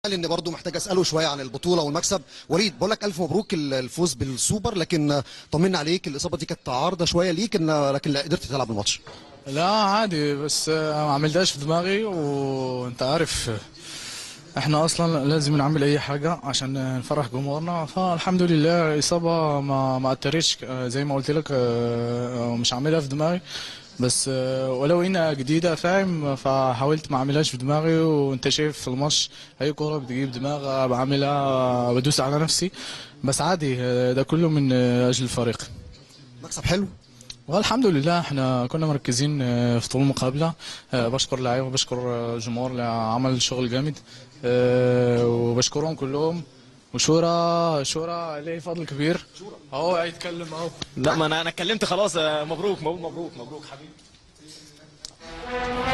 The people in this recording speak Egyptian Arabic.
قال ان برضه محتاج اساله شويه عن البطوله والمكسب وليد بقول لك الف مبروك الفوز بالسوبر لكن طمنا عليك الاصابه دي كانت عارضه شويه ليك إن لكن لا قدرت تلعب الماتش لا عادي بس ما عملتهاش في دماغي وانت عارف احنا اصلا لازم نعمل اي حاجه عشان نفرح جمهورنا فالحمد لله الاصابه ما ما اثرتش زي ما قلت لك اه، مش عاملها في دماغي بس اه، ولو انها جديده فاهم فحاولت ما اعملهاش في دماغي وانت شايف في الماتش اي كوره بتجيب دماغ بعملها بدوس على نفسي بس عادي اه، ده كله من اه، اجل الفريق مكسب حلو والحمد لله احنا كنا مركزين اه، في طول المقابله اه، بشكر اللعيبه وبشكر اه، الجمهور اللي عمل شغل جامد اه، وبشكرهم كلهم وشورى شورى ليه فضل كبير اهو هيتكلم اهو لا ما انا انا اتكلمت خلاص آه، مبروك مبروك مبروك مبروك حبيبي